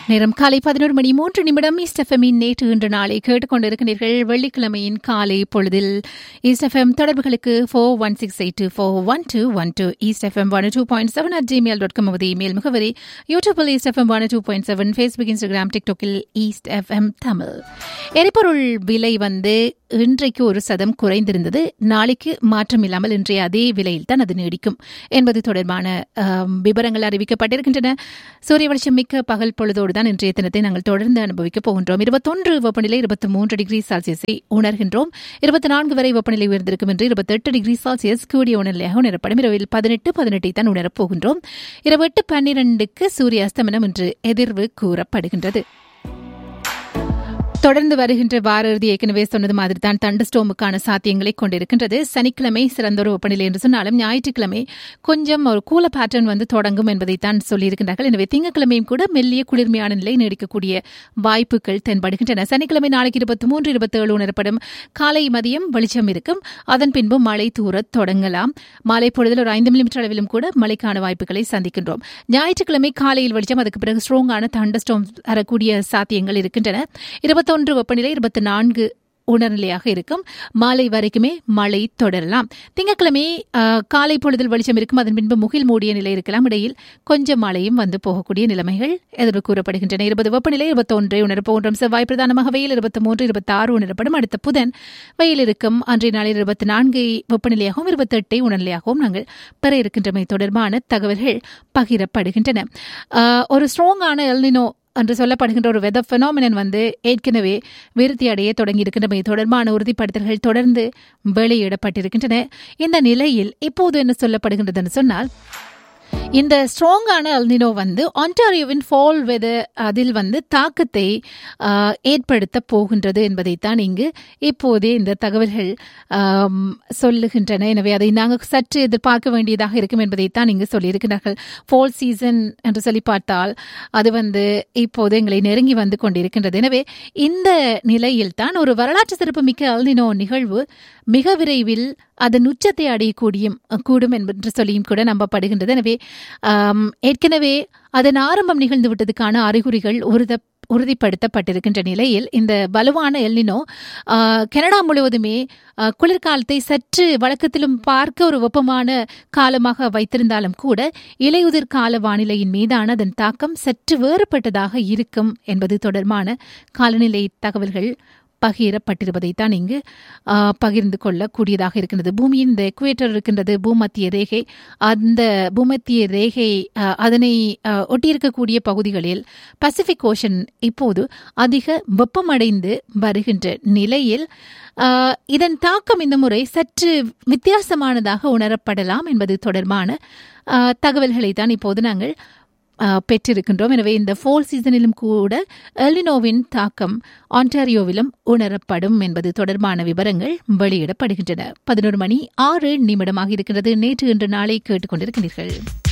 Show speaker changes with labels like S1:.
S1: நேரம் காலை பதினோரு மணி மூன்று நிமிடம் ஈஸ்ட் எஃப்எம்மின் நேற்று இன்று நாளை கேட்டுக்கொண்டிருக்கிறீர்கள் வெள்ளிக்கிழமையின் காலை பொழுதில் ஈஸ்ட் எஃப்எம் தொடர்புகளுக்கு four one six eight two four one two one two East FM one two point seven at Gmail dot com அவதி இமெயில் முகவரி யூடியூபில் East FM one two point seven Facebook Instagram டிக்டாக்கில் East FM Tamil எரிபொருள் விலை வந்து இன்றைக்கு ஒரு சதம் குறைந்திருந்தது நாளைக்கு மாற்றம் இல்லாமல் இன்றைய அதே விலையில் தான் அது நீடிக்கும் என்பது தொடர்பான ஆம், விவரங்கள் அறிவிக்கப்பட்டிருக்கின்றன சூரிய வெளிச்சம் மிக்க பகல் பொழுதோடு தான் இன்றைய தினத்தை நாங்கள் தொடர்ந்து அனுபவிக்கப் போகின்றோம் இருபத்தொன்று வெப்பநிலை இருபத்தி மூன்று டிகிரி செல்சியஸை உணர்கின்றோம் இருபத்தி நான்கு வரை வெப்பநிலை உயர்ந்திருக்கும் என்று இருபத்தெட்டு டிகிரி செல்சியஸ் கூடிய உணர்நிலையாக உணரப்படும் இரவில் பதினெட்டு பதினெட்டை தான் உணரப் போகின்றோம் இரவு எட்டு பன்னிரண்டுக்கு சூரிய அஸ்தமனம் என்று எதிர்வு கூறப்படுகின்றது தொடர்ந்து வருகின்ற வார இறுதி ஏற்கனவே சொன்னது மாதிரி தான் தண்டு ஸ்டோமுக்கான சாத்தியங்களை கொண்டிருக்கின்றது சனிக்கிழமை சிறந்த ஒரு வெப்பநிலை என்று சொன்னாலும் ஞாயிற்றுக்கிழமை கொஞ்சம் ஒரு கூல பேட்டர்ன் வந்து தொடங்கும் என்பதைத்தான் சொல்லியிருக்கின்றார்கள் எனவே திங்கட்கிழமையும் கூட மெல்லிய குளிர்மையான நிலை நீடிக்கக்கூடிய வாய்ப்புகள் தென்படுகின்றன சனிக்கிழமை நாளைக்கு இருபத்தி மூன்று இருபத்தி ஏழு உணரப்படும் காலை மதியம் வெளிச்சம் இருக்கும் அதன் பின்பு மழை தூரத் தொடங்கலாம் மாலை பொழுதில் ஒரு ஐந்து மில்லிமீட்டர் அளவிலும் கூட மழைக்கான வாய்ப்புகளை சந்திக்கின்றோம் ஞாயிற்றுக்கிழமை காலையில் வெளிச்சம் அதுக்கு பிறகு ஸ்ட்ராங்கான தண்டஸ்டோம் வரக்கூடிய சாத்தியங்கள் இருக்கின்றன இருபத்தொன்று வெப்பநிலை இருபத்தி நான்கு உணர்நிலையாக இருக்கும் மாலை வரைக்குமே மழை தொடரலாம் திங்கட்கிழமை ஆஹ், காலை பொழுதில் வெளிச்சம் இருக்கும் அதன் பின்பு முகில் மூடிய நிலை இருக்கலாம் இடையில் கொஞ்சம் மழையும் வந்து போகக்கூடிய நிலைமைகள் எதிர்வு கூறப்படுகின்றன இருபது வெப்பநிலை இருபத்தொன்றை உணரப்போகின்றோம் செவ்வாய் பிரதானமாக வெயில் இருபத்தி மூன்று இருபத்தி ஆறு உணரப்படும் அடுத்த புதன் வெயில் இருக்கும் அன்றைய நாளில் இருபத்தி நான்கு வெப்பநிலையாகவும் இருபத்தெட்டை உணர்நிலையாகவும் நாங்கள் பெற இருக்கின்றமை தொடர்பான தகவல்கள் பகிரப்படுகின்றன ஆஹ், ஒரு ஸ்ட்ராங்கான எல்னினோ என்று சொல்லப்படுகின்ற ஒரு வெதர் ஃபெனாமினன் வந்து ஏற்கனவே விருத்தி அடைய தொடங்கி இருக்கின்றமை தொடர்பான உறுதிப்படுத்தல்கள் தொடர்ந்து வெளியிடப்பட்டிருக்கின்றன இந்த நிலையில் இப்போது என்ன சொல்லப்படுகின்றதுன்னு சொன்னால் இந்த ஸ்ட்ராங்கான அல்னினோ வந்து ஆன்டாரியோவின் ஃபால் வெதர் அதில் வந்து தாக்கத்தை ஆஹ், ஏற்படுத்த போகின்றது என்பதைத்தான் இங்கு இப்போதே இந்த தகவல்கள் ஆம், சொல்லுகின்றன எனவே அதை நாங்கள் சற்று எதிர்பார்க்க வேண்டியதாக இருக்கும் என்பதைத்தான் இங்கு சொல்லியிருக்கிறார்கள் ஃபால் சீசன் என்று சொல்லி பார்த்தால் அது வந்து இப்போது எங்களை நெருங்கி வந்து கொண்டிருக்கின்றது எனவே இந்த நிலையில் தான் ஒரு வரலாற்று சிறப்புமிக்க அல்னினோ நிகழ்வு மிக விரைவில் அதன் உச்சத்தை அடையக்கூடியும் கூடும் என்று சொல்லியும் கூட நம்பப்படுகின்றது எனவே ஆம், ஏற்கனவே அதன் ஆரம்பம் நிகழ்ந்து விட்டதுக்கான அறிகுறிகள் உறுத உறுதிப்படுத்தப்பட்டிருக்கின்ற நிலையில் இந்த வலுவான எல்னினோ ஆ, கனடா முழுவதுமே ஆ, குளிர்காலத்தை சற்று வழக்கத்திலும் பார்க்க ஒரு வெப்பமான காலமாக வைத்திருந்தாலும் கூட இலையுதிர் கால வானிலையின் மீதான அதன் தாக்கம் சற்று வேறுபட்டதாக இருக்கும் என்பது தொடர்பான காலநிலை தகவல்கள் பகிரப்பட்டிருப்பதைத்தான் இங்கு ஆ, பகிர்ந்து கொள்ளக்கூடியதாக இருக்கின்றது பூமியின் இந்த எக்குவேட்டர் இருக்கின்றது பூமத்திய ரேகை அந்த பூமத்திய ரேகை ஆ, அதனை ஆ, ஒட்டியிருக்கக்கூடிய பகுதிகளில் பசிபிக் ஓஷன் இப்போது அதிக வெப்பமடைந்து வருகின்ற நிலையில் ஆ, இதன் தாக்கம் இந்த முறை சற்று வித்தியாசமானதாக உணரப்படலாம் என்பது தொடர்பான ஆ, தகவல்களை தான் இப்போது நாங்கள் ஆ, பெற்றிருக்கின்றோம் எனவே இந்த ஃபோல் சீசனிலும் கூட எல்னினோவின் தாக்கம் ஆன்டாரியோவிலும் உணரப்படும் என்பது தொடர்பான விவரங்கள் வெளியிடப்படுகின்றன பதினோரு மணி ஆறு நிமிடமாக இருக்கிறது நேற்று இன்று நாளை கேட்டுக்கொண்டிருக்கிறீர்கள்